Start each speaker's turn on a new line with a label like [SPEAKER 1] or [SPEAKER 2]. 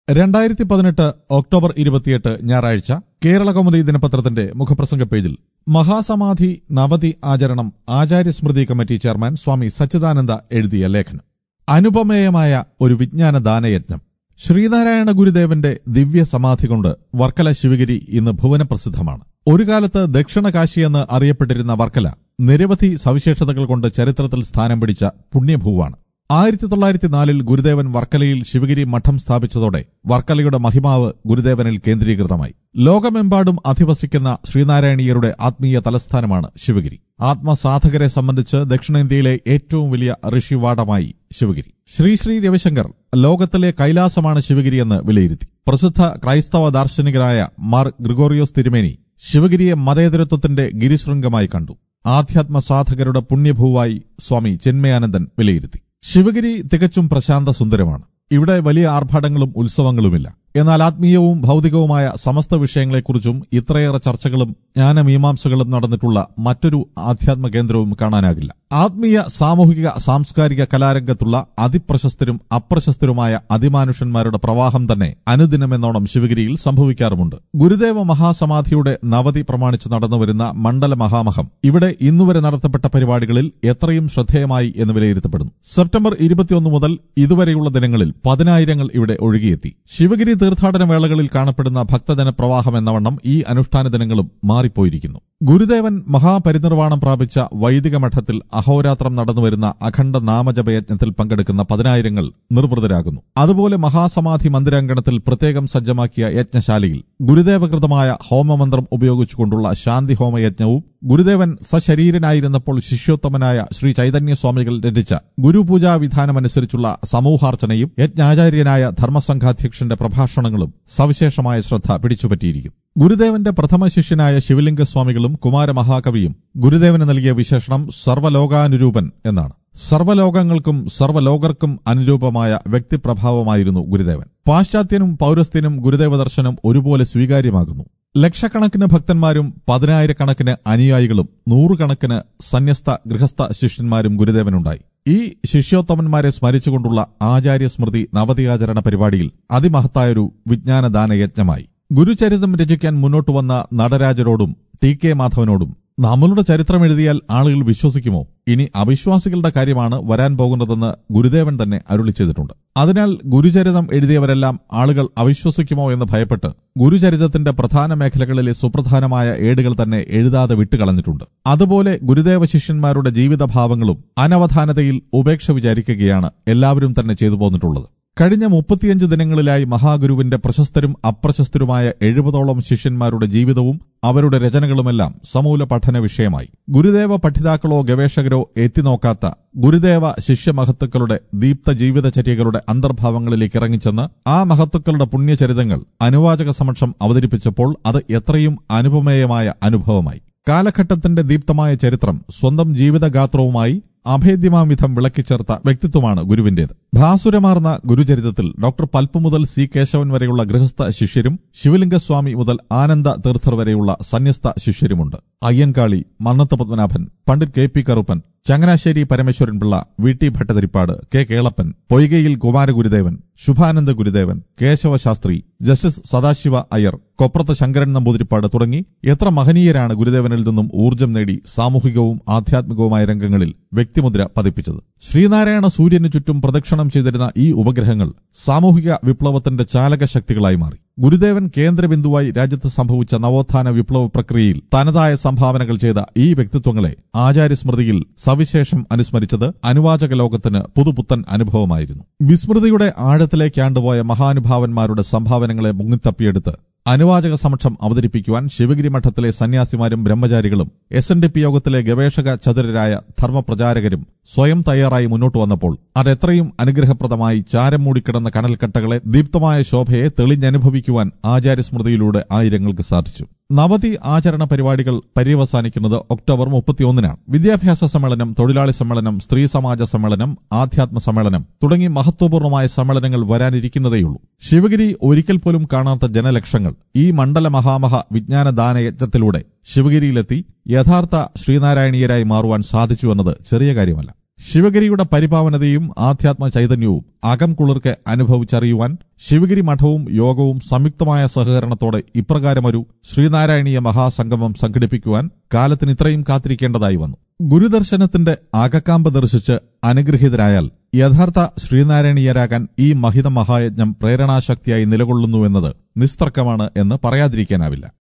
[SPEAKER 1] രണ്ടായിരത്തി പതിനെട്ട് ഒക്ടോബർ ഇരുപത്തിയെട്ട് ഞായറാഴ്ച കേരള കൗമുദി ദിനപത്രത്തിന്റെ മുഖപ്രസംഗ പേജിൽ മഹാസമാധി നവതി ആചരണം ആചാര്യസ്മൃതി കമ്മിറ്റി ചെയർമാൻ സ്വാമി സച്ചിദാനന്ദ എഴുതിയ ലേഖനം അനുപമേയമായ ഒരു വിജ്ഞാന ദാനയജ്ഞം ശ്രീനാരായണ ഗുരുദേവന്റെ ദിവ്യ സമാധി കൊണ്ട് വർക്കല ശിവഗിരി ഇന്ന് ഭുവനപ്രസിദ്ധമാണ് ഒരു കാലത്ത് ദക്ഷിണ കാശിയെന്ന് അറിയപ്പെട്ടിരുന്ന വർക്കല നിരവധി സവിശേഷതകൾ കൊണ്ട് ചരിത്രത്തിൽ സ്ഥാനം പിടിച്ച പുണ്യഭൂവാണ് ആയിരത്തി തൊള്ളായിരത്തി നാലിൽ ഗുരുദേവൻ വർക്കലയിൽ ശിവഗിരി മഠം സ്ഥാപിച്ചതോടെ വർക്കലയുടെ മഹിമാവ് ഗുരുദേവനിൽ കേന്ദ്രീകൃതമായി ലോകമെമ്പാടും അധിവസിക്കുന്ന ശ്രീനാരായണീയരുടെ ആത്മീയ തലസ്ഥാനമാണ് ശിവഗിരി ആത്മസാധകരെ സംബന്ധിച്ച് ദക്ഷിണേന്ത്യയിലെ ഏറ്റവും വലിയ ഋഷിവാടമായി ശിവഗിരി ശ്രീ ശ്രീ രവിശങ്കർ ലോകത്തിലെ കൈലാസമാണ് ശിവഗിരി എന്ന് വിലയിരുത്തി പ്രസിദ്ധ ക്രൈസ്തവ ദാർശനികരായ മാർ ഗ്രിഗോറിയോസ് തിരുമേനി ശിവഗിരിയെ മതേതരത്വത്തിന്റെ ഗിരിശൃംഗമായി കണ്ടു ആധ്യാത്മ സാധകരുടെ പുണ്യഭൂവായി സ്വാമി ചിന്മയാനന്ദൻ വിലയിരുത്തി ശിവഗിരി തികച്ചും പ്രശാന്ത സുന്ദരമാണ് ഇവിടെ വലിയ ആർഭാടങ്ങളും ഉത്സവങ്ങളുമില്ല എന്നാൽ ആത്മീയവും ഭൗതികവുമായ സമസ്ത വിഷയങ്ങളെക്കുറിച്ചും ഇത്രയേറെ ചർച്ചകളും ജ്ഞാനമീമാംസകളും നടന്നിട്ടുള്ള മറ്റൊരു ആധ്യാത്മ കേന്ദ്രവും കാണാനാകില്ല ആത്മീയ സാമൂഹിക സാംസ്കാരിക കലാരംഗത്തുള്ള അതിപ്രശസ്തരും അപ്രശസ്തരുമായ അതിമാനുഷന്മാരുടെ പ്രവാഹം തന്നെ അനുദിനമെന്നോണം ശിവഗിരിയിൽ സംഭവിക്കാറുമുണ്ട് ഗുരുദേവ മഹാസമാധിയുടെ നവതി പ്രമാണിച്ച് നടന്നുവരുന്ന മണ്ഡല മഹാമഹം ഇവിടെ ഇന്നുവരെ നടത്തപ്പെട്ട പരിപാടികളിൽ എത്രയും ശ്രദ്ധേയമായി എന്ന് വിലയിരുത്തപ്പെടുന്നു സെപ്റ്റംബർ ഇരുപത്തിയൊന്ന് മുതൽ ഇതുവരെയുള്ള ദിനങ്ങളിൽ പതിനായിരങ്ങൾ ഇവിടെ ഒഴുകിയെത്തി ശിവഗിരി തീർത്ഥാടന വേളകളിൽ കാണപ്പെടുന്ന ഭക്തജന പ്രവാഹം എന്നവണ്ണം ഈ അനുഷ്ഠാന ദിനങ്ങളും മാറിപ്പോയിരിക്കുന്നു ഗുരുദേവൻ മഹാപരിനിർവാണം പ്രാപിച്ച വൈദിക മഠത്തിൽ അഹോരാത്രം നടന്നുവരുന്ന അഖണ്ഡ നാമജപയജ്ഞത്തിൽ പങ്കെടുക്കുന്ന പതിനായിരങ്ങൾ നിർവൃതരാകുന്നു അതുപോലെ മഹാസമാധി മന്ദിരാങ്കണത്തിൽ പ്രത്യേകം സജ്ജമാക്കിയ യജ്ഞശാലയിൽ ഗുരുദേവകൃതമായ ഹോമമന്ത്രം ഉപയോഗിച്ചുകൊണ്ടുള്ള ശാന്തി ഹോമയജ്ഞവും ഗുരുദേവൻ സശരീരനായിരുന്നപ്പോൾ ശിഷ്യോത്തമനായ ശ്രീ ചൈതന്യസ്വാമികൾ രചിച്ച ഗുരുപൂജാ വിധാനമനുസരിച്ചുള്ള സമൂഹാർച്ചനയും യജ്ഞാചാര്യനായ ധർമ്മസംഘാധ്യക്ഷന്റെ പ്രഭാഷണങ്ങളും സവിശേഷമായ ശ്രദ്ധ പിടിച്ചുപറ്റിയിരിക്കും ഗുരുദേവന്റെ പ്രഥമ ശിഷ്യനായ ശിവലിംഗസ്വാമികളും കുമാരമഹാകവിയും ഗുരുദേവന് നൽകിയ വിശേഷണം സർവ്വലോകാനുരൂപൻ എന്നാണ് സർവ്വലോകങ്ങൾക്കും സർവ്വലോകർക്കും അനുരൂപമായ വ്യക്തിപ്രഭാവമായിരുന്നു ഗുരുദേവൻ പാശ്ചാത്യനും പൗരസ്ത്യനും ഗുരുദേവ ദർശനം ഒരുപോലെ സ്വീകാര്യമാകുന്നു ലക്ഷക്കണക്കിന് ഭക്തന്മാരും പതിനായിരക്കണക്കിന് അനുയായികളും നൂറുകണക്കിന് സന്യസ്ത ഗൃഹസ്ഥ ശിഷ്യന്മാരും ഗുരുദേവനുണ്ടായി ഈ ശിഷ്യോത്തമന്മാരെ സ്മരിച്ചുകൊണ്ടുള്ള ആചാര്യസ്മൃതി നവതിയാചരണ പരിപാടിയിൽ അതിമഹത്തായൊരു വിജ്ഞാനദാന യജ്ഞമായി ഗുരുചരിതം രചിക്കാൻ മുന്നോട്ട് വന്ന നടരാജരോടും ടി കെ മാധവനോടും നമ്മളുടെ ചരിത്രം എഴുതിയാൽ ആളുകൾ വിശ്വസിക്കുമോ ഇനി അവിശ്വാസികളുടെ കാര്യമാണ് വരാൻ പോകുന്നതെന്ന് ഗുരുദേവൻ തന്നെ അരുളി ചെയ്തിട്ടുണ്ട് അതിനാൽ ഗുരുചരിതം എഴുതിയവരെല്ലാം ആളുകൾ അവിശ്വസിക്കുമോ എന്ന് ഭയപ്പെട്ട് ഗുരുചരിതത്തിന്റെ പ്രധാന മേഖലകളിലെ സുപ്രധാനമായ ഏടുകൾ തന്നെ എഴുതാതെ വിട്ടുകളഞ്ഞിട്ടുണ്ട് അതുപോലെ ഗുരുദേവ ശിഷ്യന്മാരുടെ ജീവിതഭാവങ്ങളും അനവധാനതയിൽ ഉപേക്ഷ വിചാരിക്കുകയാണ് എല്ലാവരും തന്നെ ചെയ്തു പോന്നിട്ടുള്ളത് കഴിഞ്ഞ മുപ്പത്തിയഞ്ച് ദിനങ്ങളിലായി മഹാഗുരുവിന്റെ പ്രശസ്തരും അപ്രശസ്തരുമായ എഴുപതോളം ശിഷ്യന്മാരുടെ ജീവിതവും അവരുടെ രചനകളുമെല്ലാം സമൂല പഠന വിഷയമായി ഗുരുദേവ പഠിതാക്കളോ ഗവേഷകരോ എത്തിനോക്കാത്ത ഗുരുദേവ ശിഷ്യമഹത്തുക്കളുടെ ദീപ്ത ജീവിതചര്യകളുടെ അന്തർഭാവങ്ങളിലേക്ക് ഇറങ്ങിച്ചെന്ന് ആ മഹത്തുക്കളുടെ പുണ്യചരിതങ്ങൾ അനുവാചക സമക്ഷം അവതരിപ്പിച്ചപ്പോൾ അത് എത്രയും അനുപമേയമായ അനുഭവമായി കാലഘട്ടത്തിന്റെ ദീപ്തമായ ചരിത്രം സ്വന്തം ജീവിതഗാത്രവുമായി അഭേദ്യമാം വിധം വിളക്കിച്ചേർത്ത വ്യക്തിത്വമാണ് ഗുരുവിന്റേത് ഭാസുരമാർന്ന ഗുരുചരിതത്തിൽ ഡോക്ടർ പൽപ്പ് മുതൽ സി കേശവൻ വരെയുള്ള ഗൃഹസ്ഥ ശിഷ്യരും ശിവലിംഗസ്വാമി മുതൽ ആനന്ദ തീർത്ഥർ വരെയുള്ള സന്യസ്ത ശിഷ്യരുമുണ്ട് Ayyankali Mannath Padmanabhan Pandit K P Karuppan Changanassery Parameswaran Pillai V T Bhattathiripad K Kelappan Poikayil Kumaragurudevan Subhananda Gurudevan Keshavashastri justice Sadashiva Iyer Koprath Sankaran Namboothiripad തുടങ്ങി എത്ര മഹനീയരാണ് ഗുരുദേവനിൽ നിന്നും ഊർജ്ജം നേടി സാമൂഹികവും ആധ്യാത്മികവുമായ രംഗങ്ങളിൽ വ്യക്തിമുദ്ര പതിപ്പിച്ചത് ശ്രീനാരായണ സൂര്യന് ചുറ്റും പ്രദക്ഷിണം ചെയ്തിരുന്ന ഈ ഉപഗ്രഹങ്ങൾ സാമൂഹിക വിപ്ലവത്തിന്റെ ചാലക ശക്തികളായി മാറി ഗുരുദേവൻ കേന്ദ്രബിന്ദുവായി രാജ്യത്ത് സംഭവിച്ച നവോത്ഥാന വിപ്ലവ പ്രക്രിയയിൽ തനതായ സംഭാവനകൾ ചെയ്ത ഈ വ്യക്തിത്വങ്ങളെ ആചാര്യസ്മൃതിയിൽ സവിശേഷം അനുസ്മരിച്ചത് അനുവാചക ലോകത്തിന് പുതുപുത്തൻ അനുഭവമായിരുന്നു വിസ്മൃതിയുടെ ആഴത്തിലേക്കാണ്ടുപോയ മഹാനുഭാവന്മാരുടെ സംഭാവനകളെ മുങ്ങിത്തപ്പിയെടുത്ത് അനുവാചക സമക്ഷം അവതരിപ്പിക്കുവാൻ ശിവഗിരി മഠത്തിലെ സന്യാസിമാരും ബ്രഹ്മചാരികളും എസ് എൻ ഡി പി യോഗത്തിലെ ഗവേഷക ചതുരരായ ധർമ്മപ്രചാരകരും സ്വയം തയ്യാറായി മുന്നോട്ട് വന്നപ്പോൾ അതെത്രയും അനുഗ്രഹപ്രദമായി ചാരം മൂടിക്കിടന്ന കനൽക്കട്ടകളെ ദീപ്തമായ ശോഭയെ തെളിഞ്ഞനുഭവിക്കുവാൻ ആചാര്യസ്മൃതിയിലൂടെ ആയിരങ്ങൾക്ക് സാധിച്ചു നവതി ആചരണ പരിപാടികൾ പര്യവസാനിക്കുന്നത് ഒക്ടോബർ മുപ്പത്തിയൊന്നിനാണ് വിദ്യാഭ്യാസ സമ്മേളനം തൊഴിലാളി സമ്മേളനം സ്ത്രീ സമാജ സമ്മേളനം ആധ്യാത്മ സമ്മേളനം തുടങ്ങി മഹത്വപൂർണമായ സമ്മേളനങ്ങൾ വരാനിരിക്കുന്നതേയുള്ളൂ ശിവഗിരി ഒരിക്കൽ പോലും കാണാത്ത ജനലക്ഷങ്ങൾ ഈ മണ്ഡല മഹാമഹ വിജ്ഞാനദാന യജ്ഞത്തിലൂടെ ശിവഗിരിയിലെത്തി യഥാർത്ഥ ശ്രീനാരായണീയരായി മാറുവാൻ സാധിച്ചു എന്നത് ചെറിയ കാര്യമല്ല ശിവഗിരിയുടെ പരിപാവനതയും ആധ്യാത്മ ചൈതന്യവും അകം കുളിർക്കെ അനുഭവിച്ചറിയുവാൻ ശിവഗിരി മഠവും യോഗവും സംയുക്തമായ സഹകരണത്തോടെ ഇപ്രകാരമൊരു ശ്രീനാരായണീയ മഹാസംഗമം സംഘടിപ്പിക്കുവാൻ കാലത്തിന് ഇത്രയും കാത്തിരിക്കേണ്ടതായി വന്നു ഗുരുദർശനത്തിന്റെ ആകക്കാമ്പ് ദർശിച്ച് അനുഗ്രഹീതരായാൽ യഥാർത്ഥ ശ്രീനാരായണീയരാകാൻ ഈ മഹിത മഹായജ്ഞം പ്രേരണാശക്തിയായി നിലകൊള്ളുന്നുവെന്നത് നിസ്തർക്കമാണ് എന്ന് പറയാതിരിക്കാനാവില്ല